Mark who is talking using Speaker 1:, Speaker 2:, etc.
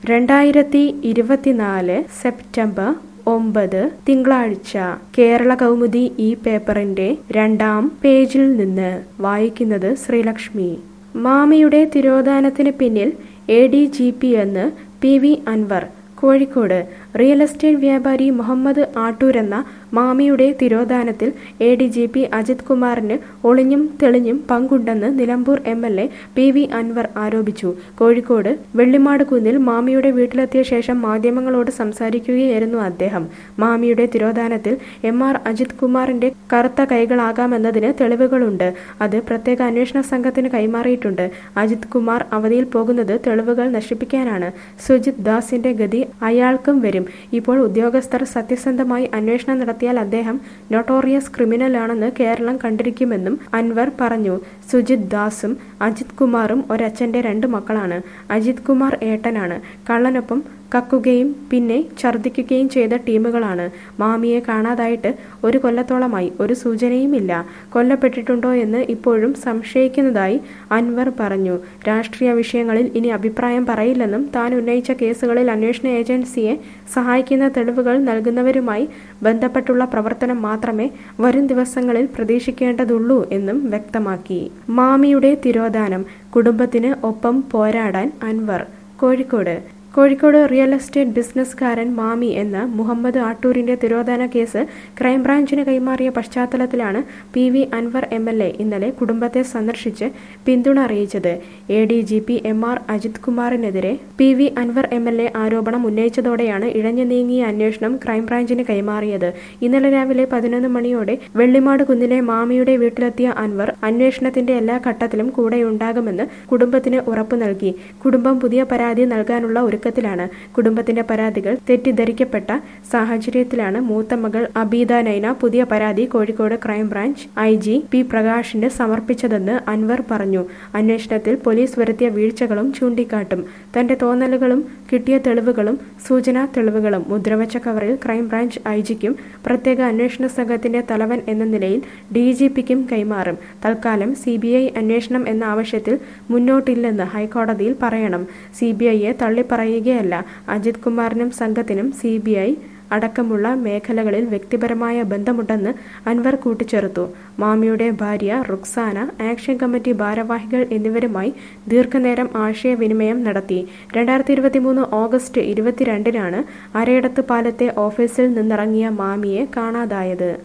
Speaker 1: രണ്ടായിരത്തി ഇരുപത്തിനാല് സെപ്റ്റംബർ ഒമ്പത് തിങ്കളാഴ്ച കേരള കൗമുദി ഈ പേപ്പറിന്റെ രണ്ടാം പേജിൽ നിന്ന് വായിക്കുന്നത് ശ്രീലക്ഷ്മി മാമിയുടെ തിരോധാനത്തിന് പിന്നിൽ എ ഡി ജി പി എന്ന് P V Anvar Kozhikode real estate വ്യാപാരി മുഹമ്മദ് ആട്ടൂർ എന്ന മാമിയുടെ തിരോധാനത്തിൽ A D G P Ajith കുമാറിന് ഒളിഞ്ഞും തെളിഞ്ഞും പങ്കുണ്ടെന്ന് Nilambur M L A P V Anvar ആരോപിച്ചു കോഴിക്കോട് വെള്ളിമാട് കുന്നിൽ മാമിയുടെ വീട്ടിലെത്തിയ ശേഷം മാധ്യമങ്ങളോട് സംസാരിക്കുകയായിരുന്നു അദ്ദേഹം മാമിയുടെ തിരോധാനത്തിൽ എം ആർ അജിത് കുമാറിന്റെ കറുത്ത കൈകളാകാമെന്നതിന് തെളിവുകളുണ്ട് അത് പ്രത്യേക അന്വേഷണ സംഘത്തിന് കൈമാറിയിട്ടുണ്ട് അജിത് കുമാർ അവധിയിൽ പോകുന്നത് തെളിവുകൾ നശിപ്പിക്കാനാണ് സുജിത് ദാസിന്റെ ഗതി അയാൾക്കും വരും ഇപ്പോൾ ഉദ്യോഗസ്ഥർ സത്യസന്ധമായി അന്വേഷണം നടത്തിയാൽ അദ്ദേഹം നൊട്ടോറിയസ് ക്രിമിനലാണെന്ന് കേരളം കണ്ടിരിക്കുമെന്നും അൻവർ പറഞ്ഞു സുജിത് ദാസും അജിത് കുമാറും ഒരച്ഛന്റെ രണ്ട് മക്കളാണ് അജിത് കുമാർ ഏട്ടനാണ് കള്ളനൊപ്പം കക്കുകയും പിന്നെ ഛർദ്ദിക്കുകയും ചെയ്ത ടീമുകളാണ് മാമിയെ കാണാതായിട്ട് ഒരു കൊല്ലത്തോളമായി ഒരു സൂചനയുമില്ല കൊല്ലപ്പെട്ടിട്ടുണ്ടോ എന്ന് ഇപ്പോഴും സംശയിക്കുന്നതായി അൻവർ പറഞ്ഞു രാഷ്ട്രീയ വിഷയങ്ങളിൽ ഇനി അഭിപ്രായം പറയില്ലെന്നും താൻ ഉന്നയിച്ച കേസുകളിൽ അന്വേഷണ ഏജൻസിയെ സഹായിക്കുന്ന തെളിവുകൾ നൽകുന്നവരുമായി ബന്ധപ്പെട്ടുള്ള പ്രവർത്തനം മാത്രമേ വരും ദിവസങ്ങളിൽ പ്രതീക്ഷിക്കേണ്ടതുള്ളൂ എന്നും വ്യക്തമാക്കി മാമിയുടെ തിരോധാനം കുടുംബത്തിന് ഒപ്പം പോരാടാൻ അൻവർ കോഴിക്കോട് കോഴിക്കോട് റിയൽ എസ്റ്റേറ്റ് ബിസിനസ്സുകാരൻ മാമി എന്ന മുഹമ്മദ് ആട്ടൂരിന്റെ തിരോധാന കേസ് ക്രൈംബ്രാഞ്ചിന് കൈമാറിയ പശ്ചാത്തലത്തിലാണ് P V Anvar M L A ഇന്നലെ കുടുംബത്തെ സന്ദർശിച്ച് പിന്തുണ അറിയിച്ചത് A D G P M R Ajith കുമാറിനെതിരെ P V Anvar M L A ആരോപണം ഉന്നയിച്ചതോടെയാണ് ഇഴഞ്ഞു നീങ്ങിയ അന്വേഷണം ക്രൈംബ്രാഞ്ചിന് കൈമാറിയത് ഇന്നലെ രാവിലെ പതിനൊന്ന് മണിയോടെ വെള്ളിമാട് കുന്നിലെ മാമിയുടെ വീട്ടിലെത്തിയ അൻവർ അന്വേഷണത്തിന്റെ എല്ലാ ഘട്ടത്തിലും കൂടെയുണ്ടാകുമെന്ന് കുടുംബത്തിന് ഉറപ്പു നൽകി കുടുംബം പുതിയ പരാതി നൽകാനുള്ള ഒരുക്കത്തിലാണ് കുടുംബത്തിന്റെ പരാതികൾ തെറ്റിദ്ധരിക്കപ്പെട്ട സാഹചര്യത്തിലാണ് മൂത്ത മകൾ അബീദ നൈന പുതിയ പരാതി Kozhikode crime branch I G P പ്രകാശിന് സമർപ്പിച്ചതെന്ന് അൻവർ പറഞ്ഞു അന്വേഷണത്തിൽ പോലീസ് വരുത്തിയ വീഴ്ചകളും ചൂണ്ടിക്കാട്ടും തന്റെ തോന്നലുകളും കിട്ടിയ തെളിവുകളും സൂചനാ തെളിവുകളും മുദ്രവച്ച കവറിൽ ക്രൈംബ്രാഞ്ച് ഐ ജിക്കും പ്രത്യേക അന്വേഷണ സംഘത്തിന്റെ തലവൻ എന്ന നിലയിൽ ഡി ജി പിക്കും കൈമാറും തൽക്കാലം സി ബി ഐ അന്വേഷണം എന്ന ആവശ്യത്തിൽ മുന്നോട്ടില്ലെന്ന് ഹൈക്കോടതിയിൽ പറയണം സി ബി ഐയെ തള്ളിപ്പറയുകയല്ല അജിത് കുമാറിനും സംഘത്തിനും സി ബി ഐ അടക്കമുള്ള മേഖലകളിൽ വ്യക്തിപരമായ ബന്ധമുണ്ടെന്ന് അൻവർ കൂട്ടിച്ചേർത്തു മാമിയുടെ ഭാര്യ റുക്സാന ആക്ഷൻ കമ്മിറ്റി ഭാരവാഹികൾ എന്നിവരുമായി ദീർഘനേരം ആശയവിനിമയം നടത്തി രണ്ടായിരത്തി ഇരുപത്തിമൂന്ന് ഓഗസ്റ്റ് ഇരുപത്തിരണ്ടിനാണ് അരയിടത്ത് പാലത്തെ ഓഫീസിൽ നിന്നിറങ്ങിയ മാമിയെ കാണാതായത്